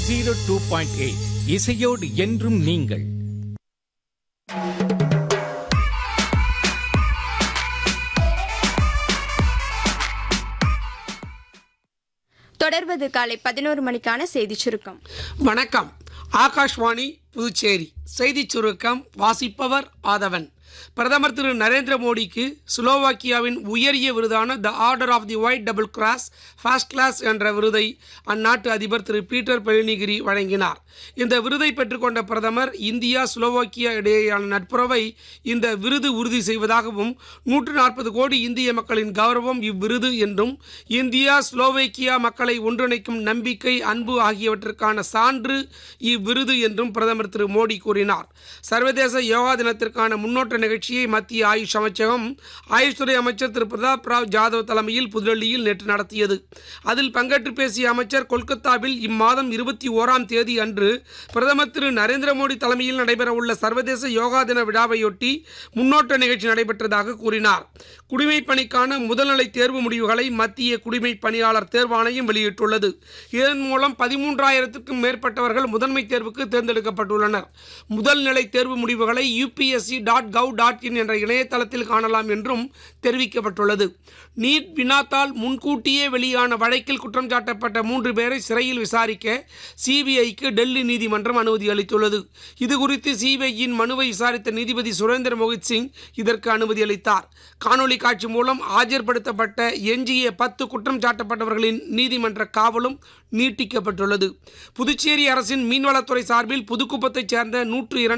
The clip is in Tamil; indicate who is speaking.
Speaker 1: ஜீரோ டூ பாயிண்ட் எயிட் இசையோடு என்றும் நீங்கள்
Speaker 2: தொடர்வது காலை பதினோரு மணிக்கான செய்திச் சுருக்கம்
Speaker 3: வணக்கம் ஆகாஷ்வாணி புதுச்சேரி செய்திச் சுருக்கம் வாசிப்பவர் ஆதவன் பிரதமர் திரு நரேந்திர மோடிக்கு ஸ்லோவாக்கியாவின் உயரிய விருதான the order of the white double cross first class என்ற விருதை அந்நாட்டு அதிபர் திரு பீட்டர் பெலினிகிரி வழங்கினார் இந்த விருதை பெற்றுக்கொண்ட பிரதமர் இந்தியா ஸ்லோவாக்கியா இடையேயான நட்புறவை இந்த விருது உறுதி செய்வதாகவும் நூற்று நாற்பது கோடி இந்திய மக்களின் கௌரவம் இவ்விருது என்றும் இந்தியா ஸ்லோவேக்கியா மக்களை ஒன்றிணைக்கும் நம்பிக்கை அன்பு ஆகியவற்றிற்கான சான்று இவ்விருது என்றும் பிரதமர் திரு மோடி கூறினார் சர்வதேச யோகா தினத்திற்கான முன்னோட்ட நிகழ்ச்சியை மத்திய ஆயுஷ் அமைச்சகம் ஆயுஷ் துறை அமைச்சர் திரு பிரதாப் ராவ் ஜாதவ் தலைமையில் புதுடெல்லியில் நேற்று நடத்தியது அதில் பங்கேற்று பேசிய அமைச்சர் கொல்கத்தாவில் இம்மாதம் இருபத்தி ஓராம் தேதி அன்று பிரதமர் திரு நரேந்திர மோடி தலைமையில் நடைபெறவுள்ள சர்வதேச யோகா தின விழாவையொட்டி முன்னோட்ட நிகழ்ச்சி நடைபெற்றதாக கூறினார் குடிமைப் பணிக்கான முதல்நிலை தேர்வு முடிவுகளை மத்திய குடிமைப் பணியாளர் தேர்வாணையம் வெளியிட்டுள்ளது இதன் மூலம் பதிமூன்றாயிரத்துக்கும் மேற்பட்டவர்கள் முதன்மை தேர்வுக்கு தேர்ந்தெடுக்கப்பட்டுள்ளனர் முதல் நிலை தேர்வு முடிவுகளை UPSC dot gov dot in என்ற இணையதளத்தில் காணலாம் என்றும் தெரிவிக்கப்பட்டுள்ளது நீட் வினாத்தால் முன்கூட்டியே வெளியான வழக்கில் குற்றம் சாட்டப்பட்ட மூன்று பேரை சிறையில் விசாரிக்க சிபிஐக்கு டெல்லி நீதிமன்றம் அனுமதி அளித்துள்ளது இதுகுறித்து சிபிஐயின் மனுவை விசாரித்த நீதிபதி சுரேந்திர மோகித் சிங் இதற்கு அனுமதி அளித்தார் காணொலி காட்சி மூலம் ஆஜர்படுத்தப்பட்ட எஞ்சிய பத்து குற்றம் சாட்டப்பட்டவர்களின் நீதிமன்ற காவலும் நீட்டிக்கப்பட்டுள்ளது புதுச்சேரி அரசின் மீன்வளத்துறை சார்பில் புதுக்குப்பத்தைச் சேர்ந்த நூற்று இரண்டு